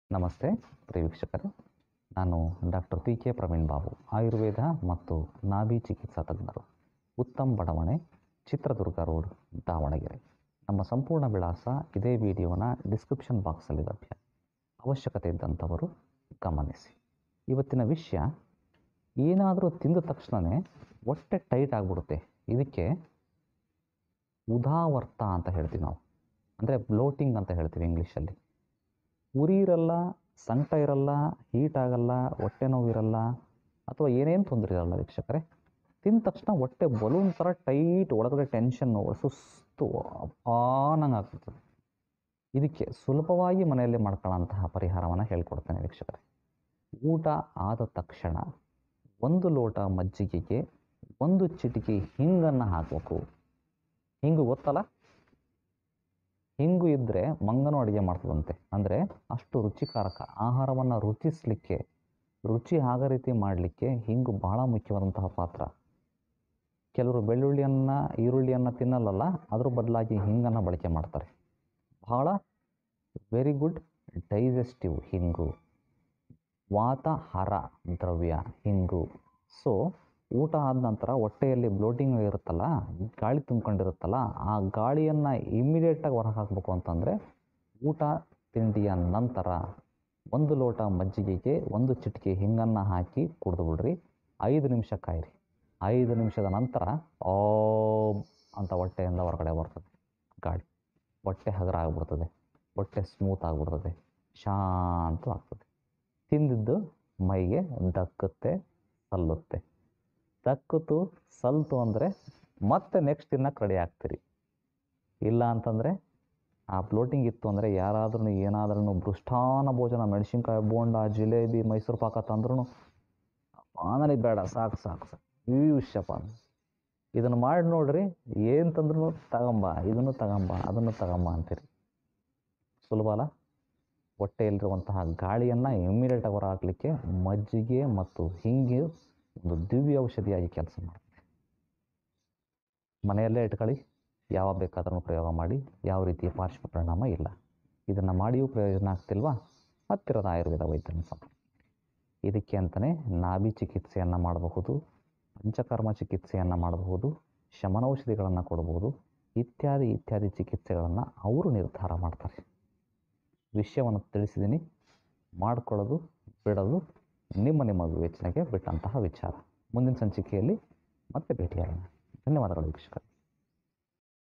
ನಮಸ್ತೆ ಪ್ರಿಯ ವೀಕ್ಷಕರೇ ನಾನು doctor P K Praveen Babu Ayurveda ಮತ್ತು ನಾಭಿ ಚಿಕಿತ್ಸಾ ತಜ್ಞರು ಉತ್ತಮ್ ಬಡಾವಣೆ ಚಿತ್ರದುರ್ಗ ರೋಡ್ ದಾವಣಗೆರೆ ನಮ್ಮ ಸಂಪೂರ್ಣ ವಿಳಾಸ ಇದೇ ವಿಡಿಯೋನ ಡಿಸ್ಕ್ರಿಪ್ಷನ್ ಬಾಕ್ಸಲ್ಲಿ ಲಭ್ಯ ಅವಶ್ಯಕತೆ ಇದ್ದಂಥವರು ಗಮನಿಸಿ ಇವತ್ತಿನ ವಿಷಯ ಏನಾದರೂ ತಿಂದ ತಕ್ಷಣವೇ ಹೊಟ್ಟೆ ಟೈಟ್ ಆಗಿಬಿಡುತ್ತೆ ಇದಕ್ಕೆ ಉದಾವರ್ತ ಅಂತ ಹೇಳ್ತೀವಿ ನಾವು ಅಂದರೆ ಬ್ಲೋಟಿಂಗ್ ಅಂತ ಹೇಳ್ತೀವಿ ಇಂಗ್ಲೀಷಲ್ಲಿ ಉರಿ ಇರಲ್ಲ ಸಂಕಟ ಇರಲ್ಲ ಹೀಟ್ ಆಗಲ್ಲ ಹೊಟ್ಟೆ ನೋವು ಇರಲ್ಲ ಅಥವಾ ಏನೇನು ತೊಂದರೆ ಇರಲ್ಲ ವೀಕ್ಷಕರೇ ತಿಂದ ತಕ್ಷಣ ಹೊಟ್ಟೆ ಬಲೂನ್ ಥರ ಟೈಟ್ ಒಳಗಡೆ ಟೆನ್ಷನ್ನು ಸುಸ್ತು ಆನಂಗೆ ಆಗ್ಬಿಡ್ತದೆ ಇದಕ್ಕೆ ಸುಲಭವಾಗಿ ಮನೆಯಲ್ಲಿ ಮಾಡ್ಕೊಳ್ಳೋಂತಹ ಪರಿಹಾರವನ್ನು ಹೇಳ್ಕೊಡ್ತೇನೆ ವೀಕ್ಷಕರೇ ಊಟ ಆದ ತಕ್ಷಣ ಒಂದು ಲೋಟ ಮಜ್ಜಿಗೆಗೆ ಒಂದು ಚಿಟಿಕೆ ಹಿಂಗನ್ನು ಹಾಕಬೇಕು ಹಿಂಗು ಗೊತ್ತಲ್ಲ ಹಿಂಗು ಇದ್ದರೆ ಮಂಗನು ಅಡುಗೆ ಮಾಡ್ತದಂತೆ ಅಂದರೆ ಅಷ್ಟು ರುಚಿಕಾರಕ ಆಹಾರವನ್ನು ರುಚಿಸಲಿಕ್ಕೆ ರುಚಿ ಆಗ ರೀತಿ ಮಾಡಲಿಕ್ಕೆ ಹಿಂಗು ಬಹಳ ಮುಖ್ಯವಾದಂತಹ ಪಾತ್ರ ಕೆಲವರು ಬೆಳ್ಳುಳ್ಳಿಯನ್ನು ಈರುಳ್ಳಿಯನ್ನು ತಿನ್ನಲ್ಲಲ್ಲ ಅದ್ರ ಬದಲಾಗಿ ಹಿಂಗನ್ನು ಬಳಕೆ ಮಾಡ್ತಾರೆ ಬಹಳ ವೆರಿ ಗುಡ್ ಡೈಜೆಸ್ಟಿವ್ ಹಿಂಗು ವಾತಹರ ದ್ರವ್ಯ ಹಿಂಗು ಸೊ ಊಟ ಆದ ನಂತರ ಹೊಟ್ಟೆಯಲ್ಲಿ ಬ್ಲೋಟಿಂಗ್ ಇರುತ್ತಲ್ಲ ಗಾಳಿ ತುಂಬ್ಕೊಂಡಿರುತ್ತಲ್ಲ ಆ ಗಾಳಿಯನ್ನು ಇಮ್ಮಿಡಿಯೇಟಾಗಿ ಹೊರಗೆ ಹಾಕಬೇಕು ಅಂತಂದರೆ ಊಟ ತಿಂಡಿಯ ನಂತರ ಒಂದು ಲೋಟ ಮಜ್ಜಿಗೆಗೆ ಒಂದು ಚಿಟಿಕೆ ಹಿಂಗನ್ನು ಹಾಕಿ ಕುಡಿದು ಬಿಡ್ರಿ ಐದು ನಿಮಿಷ ಕಾಯಿರಿ ಐದು ನಿಮಿಷದ ನಂತರ ಓ ಅಂತ ಹೊಟ್ಟೆಯಿಂದ ಹೊರಗಡೆ ಬರ್ತದೆ ಗಾಳಿ ಹೊಟ್ಟೆ ಹಗರ ಆಗಿಬಿಡ್ತದೆ ಹೊಟ್ಟೆ ಸ್ಮೂತ್ ಆಗಿಬಿಡ್ತದೆ ಶಾಂತವಾಗ್ತದೆ ತಿಂದಿದ್ದು ಮೈಗೆ ದಕ್ಕುತ್ತೆ ಸಲ್ಲುತ್ತೆ ದಕ್ಕಿತು ಸಲ್ತು ಅಂದರೆ ಮತ್ತೆ ನೆಕ್ಸ್ಟ್ ತಿನ್ನಕ್ಕೆ ರೆಡಿ ಆಗ್ತೀರಿ ಇಲ್ಲ ಅಂತಂದರೆ ಆ ಫ್ಲೋಟಿಂಗ್ ಇತ್ತು ಅಂದರೆ ಯಾರಾದ್ರೂ ಏನಾದ್ರೂ ಬೃಷ್ಟಾನ ಭೋಜನ ಮೆಣಸಿನ್ಕಾಯಿ ಬೋಂಡ ಜಿಲೇಬಿ ಮೈಸೂರು ಪಾಕ ತಂದ್ರೂ ಆನಲಿ ಬೇಡ ಸಾಕು ಸಾಕು ಸಾಕು ಈ ವಿಷಯಪ್ಪ ಇದನ್ನು ಮಾಡಿ ನೋಡ್ರಿ ಏನು ತಂದ್ರೂ ತಗೊಂಬ ಇದನ್ನು ತಗೊಂಬ ಅದನ್ನು ತಗೊಂಬ ಅಂತೀರಿ ಸುಲಭ ಅಲ್ಲ ಹೊಟ್ಟೆಯಲ್ಲಿರುವಂತಹ ಗಾಳಿಯನ್ನು ಇಮ್ಮಿಡಿಯೇಟಾಗಿ ಹೊರ ಹಾಕಲಿಕ್ಕೆ ಮಜ್ಜಿಗೆ ಮತ್ತು ಹಿಂಗೆ ಒಂದು ದಿವ್ಯ ಔಷಧಿಯಾಗಿ ಕೆಲಸ ಮಾಡುತ್ತೆ ಮನೆಯಲ್ಲೇ ಇಟ್ಕೊಳ್ಳಿ ಯಾವ ಬೇಕಾದ್ರೂ ಪ್ರಯೋಗ ಮಾಡಿ ಯಾವ ರೀತಿಯ ಪಾರ್ಶ್ವ ಪರಿಣಾಮ ಇಲ್ಲ ಇದನ್ನು ಮಾಡಿಯೂ ಪ್ರಯೋಜನ ಆಗ್ತಿಲ್ವಾ ಹತ್ತಿರದ ಆಯುರ್ವೇದ ವೈದ್ಯರನ್ನು ಸಂಪರ್ಕ ಇದಕ್ಕೆ ಅಂತಲೇ ನಾಭಿ ಚಿಕಿತ್ಸೆಯನ್ನು ಮಾಡಬಹುದು ಪಂಚಕರ್ಮ ಚಿಕಿತ್ಸೆಯನ್ನು ಮಾಡಬಹುದು ಶಮನೌಷಧಿಗಳನ್ನು ಕೊಡಬಹುದು ಇತ್ಯಾದಿ ಇತ್ಯಾದಿ ಚಿಕಿತ್ಸೆಗಳನ್ನು ಅವರು ನಿರ್ಧಾರ ಮಾಡ್ತಾರೆ ವಿಷಯವನ್ನು ತಿಳಿಸಿದ್ದೀನಿ ಮಾಡ್ಕೊಳ್ಳೋದು ಬಿಡೋದು ನಿಮ್ಮ ನಿಮ್ಮ ವಿವೇಚನೆಗೆ ಬಿಟ್ಟಂತಹ ವಿಚಾರ ಮುಂದಿನ ಸಂಚಿಕೆಯಲ್ಲಿ ಮತ್ತೆ ಭೇಟಿಯಾಗೋಣ ಧನ್ಯವಾದಗಳು ವೀಕ್ಷಕರೇ